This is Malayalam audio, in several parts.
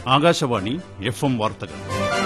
ആകാശവാണി എഫ് എം വാർത്തകൾ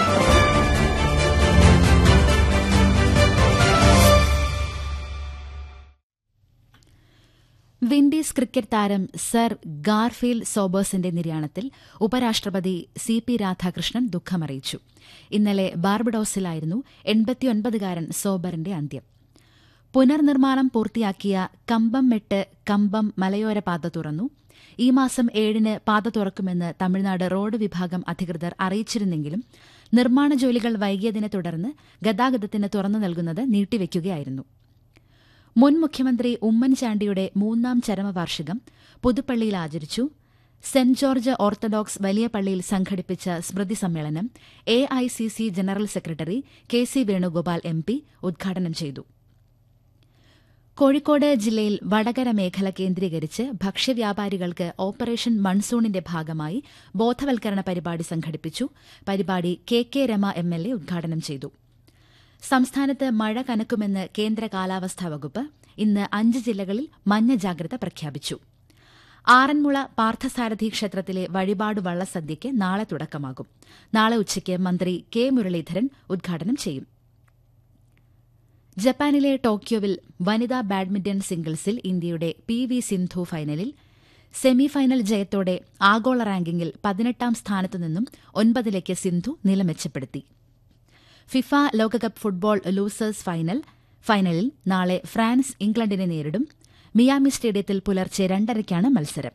വിൻഡീസ് ക്രിക്കറ്റ് താരം സർ ഗാർഫീൽ സോബേഴ്സിന്റെ നിര്യാണത്തിൽ ഉപരാഷ്ട്രപതി സി പി രാധാകൃഷ്ണൻ ദുഃഖമറിയിച്ചു ഇന്നലെ ബാർബഡോസിലായിരുന്നു എൺപത്തിയൊൻപതുകാരൻ സോബറിന്റെ അന്ത്യം പുനർനിർമ്മാണം പൂർത്തിയാക്കിയ കമ്പം മെട്ട് കമ്പം മലയോര പാത തുറന്നു ഈ മാസം ഏഴിന് പാത തുറക്കുമെന്ന് തമിഴ്നാട് റോഡ് വിഭാഗം അധികൃതർ അറിയിച്ചിരുന്നെങ്കിലും നിർമ്മാണ ജോലികൾ വൈകിയതിനെ തുടർന്ന് ഗതാഗതത്തിന് തുറന്നു നൽകുന്നത് നീട്ടിവെക്കുകയായിരുന്നു മുൻ മുഖ്യമന്ത്രി ഉമ്മൻചാണ്ടിയുടെ മൂന്നാം ചരമവാർഷികം പുതുപ്പള്ളിയിൽ ആചരിച്ചു സെന്റ് ജോർജ് ഓർത്തഡോക്സ് വലിയ പള്ളിയിൽ സംഘടിപ്പിച്ച സ്മൃതി സമ്മേളനം A I C C general secretary K C Venugopal M P ഉദ്ഘാടനം ചെയ്തു കോഴിക്കോട് ജില്ലയിൽ വടകര മേഖല കേന്ദ്രീകരിച്ച് ഭക്ഷ്യവ്യാപാരികൾക്ക് ഓപ്പറേഷൻ മൺസൂണിന്റെ ഭാഗമായി ബോധവൽക്കരണ പരിപാടി സംഘടിപ്പിച്ചു പരിപാടി K K Rama M L A ഉദ്ഘാടനം ചെയ്തു സംസ്ഥാനത്ത് മഴ കനക്കുമെന്ന് കേന്ദ്ര കാലാവസ്ഥാ വകുപ്പ് ഇന്ന് അഞ്ച് ജില്ലകളിൽ മഞ്ഞ ജാഗ്രത പ്രഖ്യാപിച്ചു ആറന്മുള പാർത്ഥസാരഥി ക്ഷേത്രത്തിലെ വഴിപാട് വള്ളസദ്യയ്ക്ക് നാളെ തുടക്കമാകും നാളെ ഉച്ചയ്ക്ക് മന്ത്രി കെ മുരളീധരൻ ഉദ്ഘാടനം ചെയ്യും ജപ്പാനിലെ ടോക്കിയോവിൽ വനിതാ ബാഡ്മിന്റൺ സിംഗിൾസിൽ ഇന്ത്യയുടെ പി വി സിന്ധു ഫൈനലിൽ സെമിഫൈനൽ ജയത്തോടെ ആഗോള റാങ്കിങ്ങിൽ പതിനെട്ടാം സ്ഥാനത്തുനിന്നും ഒൻപതിലേക്ക് സിന്ധു നില മെച്ചപ്പെടുത്തി ഫിഫ ലോകകപ്പ് ഫുട്ബോൾ ലൂസേഴ്സ് ഫൈനൽ ഫൈനലിൽ നാളെ ഫ്രാൻസ് ഇംഗ്ലണ്ടിനെ നേരിടും മിയാമി സ്റ്റേഡിയത്തിൽ പുലർച്ചെ രണ്ടരയ്ക്കാണ് മത്സരം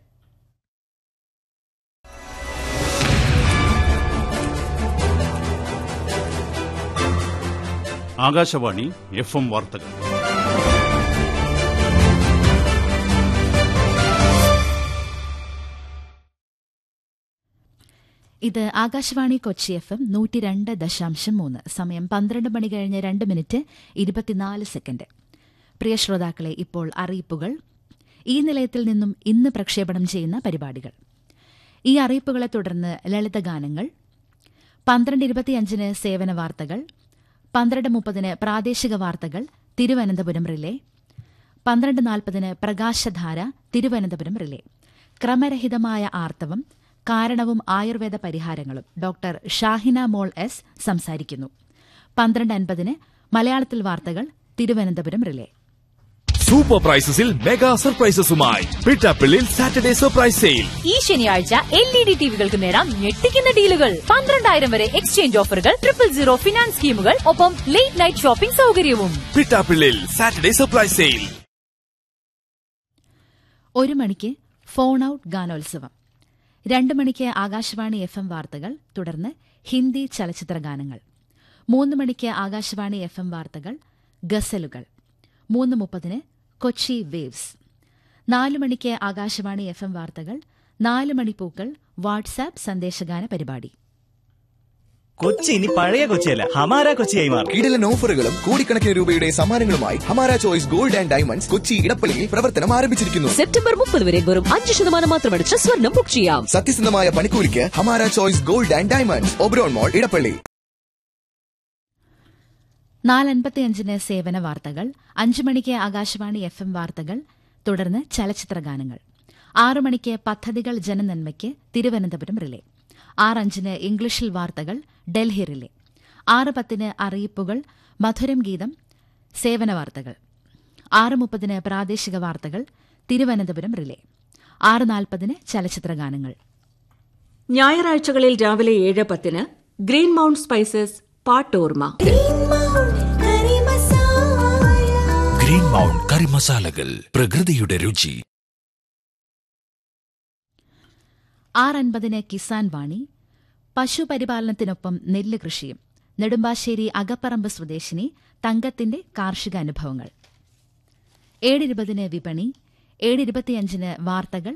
ആകാശവാണി എഫ് എം വാർത്തകൾ ഇത് ആകാശവാണി കൊച്ചി എഫ് എം നൂറ്റി രണ്ട് ദശാംശം മൂന്ന് സമയം പന്ത്രണ്ട് മണി കഴിഞ്ഞ് രണ്ട് മിനിറ്റ് ഇരുപത്തിനാല് സെക്കൻഡ് പ്രിയ ശ്രോതാക്കളെ ഇപ്പോൾ അറിയിപ്പുകൾ ഈ നിലയത്തിൽ നിന്നും ഇന്ന് പ്രക്ഷേപണം ചെയ്യുന്ന പരിപാടികൾ ഈ അറിയിപ്പുകളെ തുടർന്ന് ലളിതഗാനങ്ങൾ പന്ത്രണ്ട് ഇരുപത്തിയഞ്ചിന് സേവന വാർത്തകൾ പന്ത്രണ്ട് മുപ്പതിന് പ്രാദേശിക വാർത്തകൾ തിരുവനന്തപുരം റിലേ പന്ത്രണ്ട് നാൽപ്പതിന് പ്രകാശധാര തിരുവനന്തപുരം റിലേ ക്രമരഹിതമായ ആർത്തവം കാരണവും ആയുർവേദ പരിഹാരങ്ങളും ഡോക്ടർ ഷാഹിന മോൾ എസ് സംസാരിക്കുന്നു പന്ത്രണ്ട് അൻപതിന് മലയാളത്തിൽ വാർത്തകൾ തിരുവനന്തപുരം റിലേ സൂപ്പർ പ്രൈസസിൽ മെഗാ സർപ്രൈസസുമായി പിട്ടാപ്പിള്ളിൽ സാറ്റർഡേ സർപ്രൈസ് സെയിൽ ഈ ശനിയാഴ്ച എൽ ഇ ഡി ടിവികൾക്ക് നേടാം ഞെട്ടിക്കുന്ന ഡീലുകൾ പന്ത്രണ്ടായിരം വരെ എക്സ്ചേഞ്ച് ഓഫറുകൾ ട്രിപ്പിൾ സീറോ ഫിനാൻസ് സ്കീമുകൾ ഒപ്പം ലേറ്റ് നൈറ്റ് ഷോപ്പിംഗ് സൗകര്യവും പിട്ടാപ്പിള്ളിൽ സാറ്റർഡേ സർപ്രൈസ് സെയിൽ ഒരു മണിക്ക് ഫോൺ ഔട്ട് ഗാനോത്സവം രണ്ട് മണിക്ക് ആകാശവാണി എഫ് എം വാർത്തകൾ തുടർന്ന് ഹിന്ദി ചലച്ചിത്ര ഗാനങ്ങൾ മൂന്ന് മണിക്ക് ആകാശവാണി എഫ് എം വാർത്തകൾ ഗസലുകൾ മൂന്ന് മുപ്പതിന് കൊച്ചി വേവ്സ് നാല് മണിക്ക് ആകാശവാണി എഫ് എം വാർത്തകൾ നാല് മണിപ്പൂക്കൾ വാട്സാപ്പ് സന്ദേശഗാന പരിപാടി കൊച്ചി ഇനി പഴയ കൊച്ചിയല്ല ഹമാര കൊച്ചിയായി മാറും കിടിലൻ ഓഫറുകളും കോടിക്കണക്കിന് രൂപയുടെ സമ്മാനങ്ങളുമായി Hamara choice gold and diamonds Kochi ഇടപ്പള്ളിയിൽ പ്രവർത്തനം ആരംഭിച്ചിരിക്കുന്നു സെപ്റ്റംബർ മുപ്പത് വരെ വെറും അഞ്ച് ശതമാനം മാത്രമടിച്ച് സ്വർണം ബുക്ക് ചെയ്യാം സത്യസന്ധമായ പണിക്കൂലിക്ക് Hamara choice gold and diamonds Oberon mall Edappally നാലൻപത്തിയഞ്ചിന് സേവന വാർത്തകൾ അഞ്ചു മണിക്ക് ആകാശവാണി എഫ് എം വാർത്തകൾ തുടർന്ന് ചലച്ചിത്ര ഗാനങ്ങൾ ആറു മണിക്ക് പദ്ധതികൾ ജനനന്മയ്ക്ക് തിരുവനന്തപുരം റിലേ ആറഞ്ചിന് ഇംഗ്ലീഷിൽ വാർത്തകൾ ഡൽഹി റിലേ ആറ് പത്തിന് അറിയിപ്പുകൾ മധുരം ഗീതം സേവന വാർത്തകൾ ആറ് മുപ്പതിന് പ്രാദേശിക വാർത്തകൾ തിരുവനന്തപുരം റിലേ ആറ് നാൽപ്പതിന് ചലച്ചിത്ര ഗാനങ്ങൾ ഞായറാഴ്ചകളിൽ രാവിലെ ഏഴ് പത്തിന് ഗ്രീൻ മൗണ്ട് സ്പൈസസ് പാട്ടോർമ ഗ്രീൻ മൗണ്ട് കറി മസാലകൾ പ്രകൃതിയുടെ രുചി ആറൻപതിന് കിസാൻ വാണി പശുപരിപാലനത്തിനൊപ്പം നെല്ല് കൃഷിയും നെടുമ്പാശ്ശേരി അകപ്പറമ്പ് സ്വദേശിനി തങ്കത്തിന്റെ കാർഷിക അനുഭവങ്ങൾ ഏഴിരുപതിന് വിപണി ഏഴിരുപത്തിയഞ്ചിന് വാർത്തകൾ